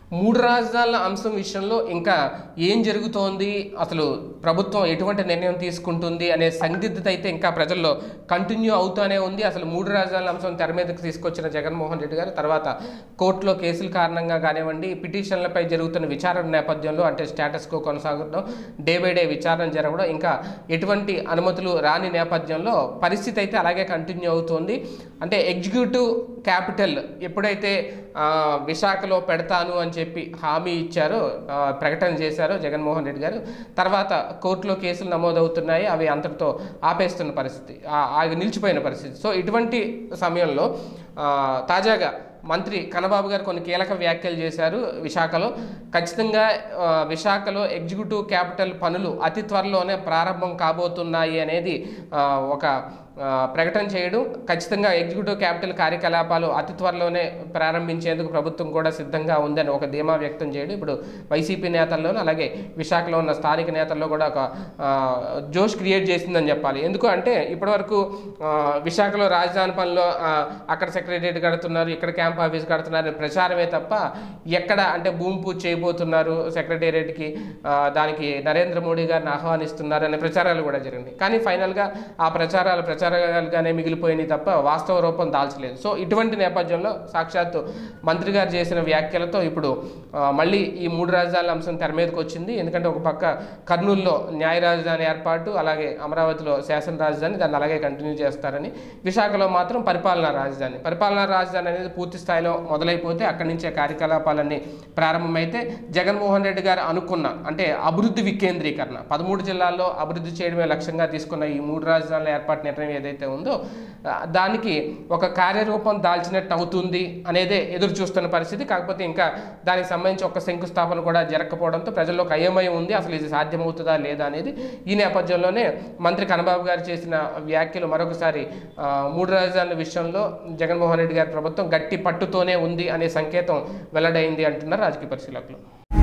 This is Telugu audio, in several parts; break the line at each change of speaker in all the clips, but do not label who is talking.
మూడు రాజధానుల అంశం విషయంలో ఇంకా ఏం జరుగుతోంది అసలు ప్రభుత్వం ఎటువంటి నిర్ణయం తీసుకుంటుంది అనే సందిగ్ధత అయితే ఇంకా ప్రజల్లో కంటిన్యూ అవుతూనే ఉంది అసలు మూడు రాజధానుల అంశం తెర మీదకి తీసుకొచ్చిన జగన్మోహన్ రెడ్డి గారు తర్వాత కోర్టులో కేసుల కారణంగా కానివ్వండి పిటిషన్లపై జరుగుతున్న విచారణ నేపథ్యంలో అంటే స్టేటస్ కో కొనసాగడం డే బై డే విచారణ జరగడం ఇంకా ఎటువంటి అనుమతులు రాని నేపథ్యంలో పరిస్థితి అయితే అలాగే కంటిన్యూ అవుతోంది అంటే ఎగ్జిక్యూటివ్ క్యాపిటల్ ఎప్పుడైతే ఆ, విశాఖలో పెడతాను అని చెప్పి హామీ ఇచ్చారో ఆ, ప్రకటన చేశారో జగన్మోహన్ రెడ్డి గారు తర్వాత కోర్టులో కేసులు నమోదవుతున్నాయి అవి అంతటితో ఆపేస్తున్న పరిస్థితి ఆ- ఆగి నిలిచిపోయిన పరిస్థితి సో ఇటువంటి సమయంలో ఆ, తాజాగా మంత్రి కన్నబాబు గారు కొన్ని కీలక వ్యాఖ్యలు చేశారు విశాఖలో ఖచ్చితంగా ఆ, విశాఖలో ఎగ్జిక్యూటివ్ క్యాపిటల్ పనులు అతి త్వరలోనే ప్రారంభం కాబోతున్నాయి అనేది ఆ, ఒక ఆ, ప్రకటన చేయడం ఖచ్చితంగా ఎగ్జిక్యూటివ్ క్యాపిటల్ కార్యకలాపాలు అతి త్వరలోనే ప్రారంభించేందుకు ప్రభుత్వం కూడా సిద్ధంగా ఉందని ఒక ధీమా వ్యక్తం చేయడం ఇప్పుడు వైసీపీ నేతల్లోనూ అలాగే విశాఖలో ఉన్న స్థానిక నేతల్లో కూడా ఒక ఆ, జోష్ క్రియేట్ చేసిందని చెప్పాలి ఎందుకు అంటే ఇప్పటివరకు ఆ, విశాఖలో రాజధాని పనిలో ఆ, అక్కడ సెక్రటరియట్ కడుతున్నారు ఇక్కడ క్యాంప్ ఆఫీస్ కడుతున్నారు అనే ప్రచారమే తప్ప ఎక్కడ అంటే భూమి పూజ చేయబోతున్నారు సెక్రటేరియట్కి దానికి నరేంద్ర మోడీ గారిని ఆహ్వానిస్తున్నారు అనే ప్రచారాలు కూడా జరిగినాయి కానీ ఫైనల్గా ఆ ప్రచారాలు ప్రచారాలుగానే మిగిలిపోయినాయి తప్ప వాస్తవ రూపం దాల్చలేదు సో ఇటువంటి నేపథ్యంలో సాక్షాత్తు మంత్రి గారు చేసిన వ్యాఖ్యలతో ఇప్పుడు ఆ, మళ్ళీ ఈ మూడు రాజధానుల అంశం తెర మీదకి వచ్చింది ఎందుకంటే ఒక పక్క కర్నూలులో న్యాయ రాజధాని ఏర్పాటు అలాగే అమరావతిలో శాసన రాజధాని దాన్ని అలాగే కంటిన్యూ చేస్తారని విశాఖలో మాత్రం పరిపాలనా రాజధాని పరిపాలనా రాజధాని అనేది పూర్తి స్థాయిలో మొదలైపోతే అక్కడి నుంచే కార్యకలాపాలన్నీ ప్రారంభమైతే జగన్మోహన్ రెడ్డి గారు అనుకున్న అంటే అభివృద్ధి వికేంద్రీకరణ పదమూడు జిల్లాల్లో అభివృద్ధి చేయడమే లక్ష్యంగా తీసుకున్న ఈ మూడు రాజధానుల ఏర్పాటు నిర్ణయం ఏదైతే ఉందో ఆ, దానికి ఒక కార్యరూపం దాల్చినట్టు అవుతుంది అనేదే ఎదురు చూస్తున్న పరిస్థితి కాకపోతే ఇంకా దానికి సంబంధించి ఒక శంకుస్థాపన కూడా జరగకపోవడంతో ప్రజల్లో ఒక అయోమయం ఉంది అసలు ఇది సాధ్యమవుతుందా లేదా అనేది ఈ నేపథ్యంలోనే మంత్రి కన్నబాబు గారు చేసిన వ్యాఖ్యలు మరొకసారి ఆ, మూడు రాజధానుల విషయంలో జగన్మోహన్ రెడ్డి గారి ప్రభుత్వం గట్టి పట్టుతోనే ఉంది అనే సంకేతం వెల్లడైంది అంటున్నారు రాజకీయ పరిశీలకులు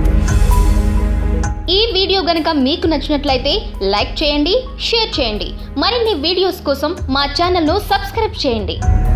ఈ వీడియో గనుక మీకు నచ్చినట్లయితే లైక్ చేయండి షేర్ చేయండి మరిన్ని వీడియోస్ కోసం మా ఛానల్ను సబ్స్క్రైబ్ చేయండి